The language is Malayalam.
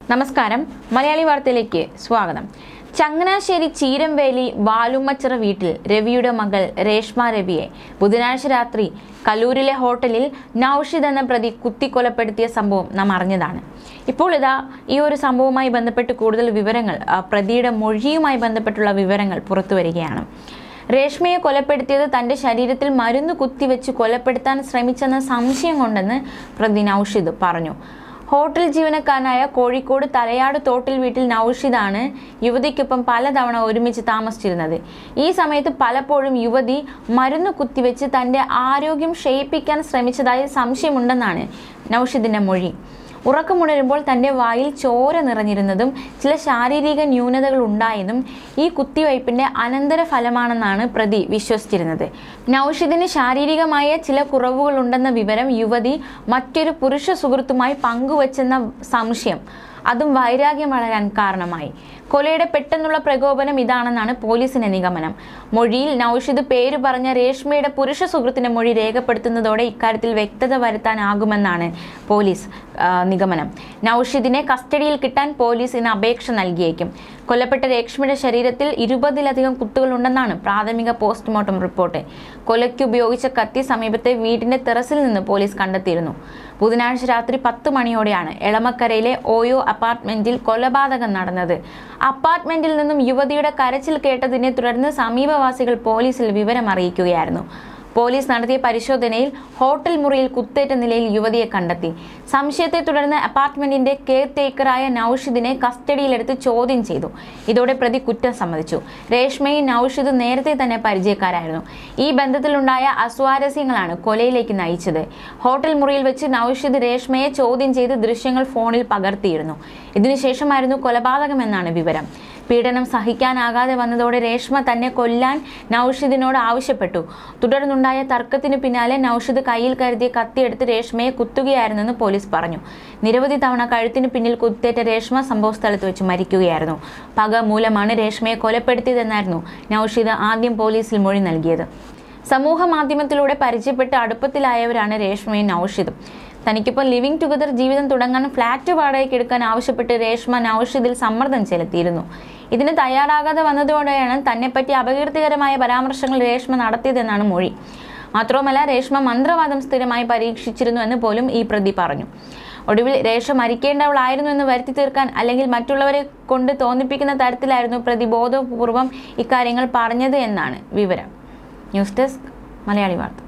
നമസ്കാരം മലയാളി വാർത്തയിലേക്ക് സ്വാഗതം ചങ്ങനാശ്ശേരി ചീരംവേലി വാലുമ്മച്ചിറ വീട്ടിൽ രവിയുടെ മകൾ രേഷ്മ രവിയെ ബുധനാഴ്ച രാത്രി കല്ലൂരിലെ ഹോട്ടലിൽ നൌഷിദ് എന്ന പ്രതി കുത്തിക്കൊലപ്പെടുത്തിയ സംഭവം നാം അറിഞ്ഞതാണ് ഇപ്പോൾ ഇതാ ഈ ഒരു സംഭവവുമായി ബന്ധപ്പെട്ട് കൂടുതൽ വിവരങ്ങൾ ആ, പ്രതിയുടെ മൊഴിയുമായി ബന്ധപ്പെട്ടുള്ള വിവരങ്ങൾ പുറത്തു വരികയാണ് രേഷ്മയെ കൊലപ്പെടുത്തിയത് തന്റെ ശരീരത്തിൽ മരുന്ന് കുത്തിവെച്ച് കൊലപ്പെടുത്താൻ ശ്രമിച്ചെന്ന സംശയം കൊണ്ടെന്ന് പ്രതി നൌഷിദ് പറഞ്ഞു ഹോട്ടൽ ജീവനക്കാരനായ കോഴിക്കോട് തലയാട് തോട്ടിൽ വീട്ടിൽ നൌഷിദാണ് യുവതിക്കൊപ്പം പലതവണ ഒരുമിച്ച് താമസിച്ചിരുന്നത് ഈ സമയത്ത് പലപ്പോഴും യുവതി മരുന്ന് കുത്തിവെച്ച് തന്റെ ആരോഗ്യം ക്ഷയിപ്പിക്കാൻ ശ്രമിച്ചതായി സംശയമുണ്ടെന്നാണ് നൌഷിദിന്റെ മൊഴി ഉറക്കമുണരുമ്പോൾ തന്റെ വായിൽ ചോര നിറഞ്ഞിരുന്നതും ചില ശാരീരിക ന്യൂനതകൾ ഉണ്ടായതും ഈ കുത്തിവയ്പ്പിന്റെ അനന്തര ഫലമാണെന്നാണ് പ്രതി വിശ്വസിച്ചിരുന്നത് നൌഷിദിന് ശാരീരികമായ ചില കുറവുകൾ ഉണ്ടെന്ന വിവരം യുവതി മറ്റൊരു പുരുഷ സുഹൃത്തുമായി പങ്കുവച്ചെന്ന സംശയം അതും വൈരാഗ്യം വളരാൻ കാരണമായി കൊലയുടെ പെട്ടെന്നുള്ള പ്രകോപനം ഇതാണെന്നാണ് പോലീസിന്റെ നിഗമനം മൊഴിയിൽ നൌഷിദ് പേര് പറഞ്ഞ രേഷ്മയുടെ പുരുഷ സുഹൃത്തിന്റെ മൊഴി രേഖപ്പെടുത്തുന്നതോടെ ഇക്കാര്യത്തിൽ വ്യക്തത വരുത്താനാകുമെന്നാണ് പോലീസ് ആ, നിഗമനം നൌഷിദിനെ കസ്റ്റഡിയിൽ കിട്ടാൻ പോലീസ് ഇന്ന് അപേക്ഷ നൽകിയേക്കും കൊല്ലപ്പെട്ട രേഷ്മയുടെ ശരീരത്തിൽ ഇരുപതിലധികം കുത്തുകളുണ്ടെന്നാണ് പ്രാഥമിക പോസ്റ്റ്മോർട്ടം റിപ്പോർട്ട് കൊലയ്ക്ക് ഉപയോഗിച്ച കത്തി സമീപത്തെ വീടിന്റെ ടെറസിൽ നിന്ന് പോലീസ് കണ്ടെത്തിയിരുന്നു ബുധനാഴ്ച രാത്രി പത്ത് മണിയോടെയാണ് എളമക്കരയിലെ ഓയോ അപ്പാർട്ട്മെന്റിൽ കൊലപാതകം നടന്നത് അപ്പാർട്ട്മെന്റിൽ നിന്നും യുവതിയുടെ കരച്ചിൽ കേട്ടതിനെ തുടർന്ന് സമീപവാസികൾ പോലീസിൽ വിവരം അറിയിക്കുകയായിരുന്നു പോലീസ് നടത്തിയ പരിശോധനയിൽ ഹോട്ടൽ മുറിയിൽ കുത്തേറ്റ നിലയിൽ യുവതിയെ കണ്ടെത്തി സംശയത്തെ തുടർന്ന് അപ്പാർട്ട്മെന്റിന്റെ കെയർ ടേക്കറായ നൌഷിദിനെ കസ്റ്റഡിയിലെടുത്ത് ചോദ്യം ചെയ്തു ഇതോടെ പ്രതി കുറ്റം സമ്മതിച്ചു രേഷ്മയും നൌഷിദും നേരത്തെ തന്നെ പരിചയക്കാരായിരുന്നു ഈ ബന്ധത്തിലുണ്ടായ അസ്വാരസ്യങ്ങളാണ് കൊലയിലേക്ക് നയിച്ചത് ഹോട്ടൽ മുറിയിൽ വെച്ച് നൌഷിദ് രേഷ്മയെ ചോദ്യം ചെയ്ത് ദൃശ്യങ്ങൾ ഫോണിൽ പകർത്തിയിരുന്നു ഇതിനുശേഷമായിരുന്നു കൊലപാതകമെന്നാണ് വിവരം പീഡനം സഹിക്കാനാകാതെ വന്നതോടെ രേഷ്മ തന്നെ കൊല്ലാൻ നൌഷിദിനോട് ആവശ്യപ്പെട്ടു തുടർന്നുണ്ടായ തർക്കത്തിന് പിന്നാലെ നൌഷിദ് കയ്യിൽ കരുതിയ കത്തിയെടുത്ത് രേഷ്മയെ കുത്തുകയായിരുന്നെന്ന് പോലീസ് പറഞ്ഞു നിരവധി തവണ കഴുത്തിന് പിന്നിൽ കുത്തേറ്റ രേഷ്മ സംഭവസ്ഥലത്ത് വെച്ച് മരിക്കുകയായിരുന്നു പക മൂലമാണ് രേഷ്മയെ കൊലപ്പെടുത്തിയതെന്നായിരുന്നു നൌഷിദ് ആദ്യം പോലീസിൽ മൊഴി നൽകിയത് സമൂഹ മാധ്യമത്തിലൂടെ പരിചയപ്പെട്ട് അടുപ്പത്തിലായവരാണ് രേഷ്മയും നൌഷിദും തനിക്കൊപ്പം ലിവിംഗ് ടുഗദർ ജീവിതം തുടങ്ങാൻ ഫ്ലാറ്റ് വാടകയ്ക്ക് എടുക്കാൻ ആവശ്യപ്പെട്ട് രേഷ്മ നൌഷിദിൽ സമ്മർദ്ദം ചെലുത്തിയിരുന്നു ഇതിന് തയ്യാറാകാതെ വന്നതോടെയാണ് തന്നെപ്പറ്റി അപകീർത്തികരമായ പരാമർശങ്ങൾ രേഷ്മ നടത്തിയതെന്നാണ് മൊഴി മാത്രവുമല്ല രേഷ്മ മന്ത്രവാദം സ്ഥിരമായി പരീക്ഷിച്ചിരുന്നു എന്ന് പോലും ഈ പ്രതി പറഞ്ഞു ഒടുവിൽ രേഷ മരിക്കേണ്ടവളായിരുന്നു എന്ന് വരുത്തി തീർക്കാൻ അല്ലെങ്കിൽ മറ്റുള്ളവരെ കൊണ്ട് തോന്നിപ്പിക്കുന്ന തരത്തിലായിരുന്നു പ്രതി ബോധപൂർവം ഇക്കാര്യങ്ങൾ പറഞ്ഞത് എന്നാണ് വിവരം ന്യൂസ് ഡെസ്ക് മലയാളി വാർത്ത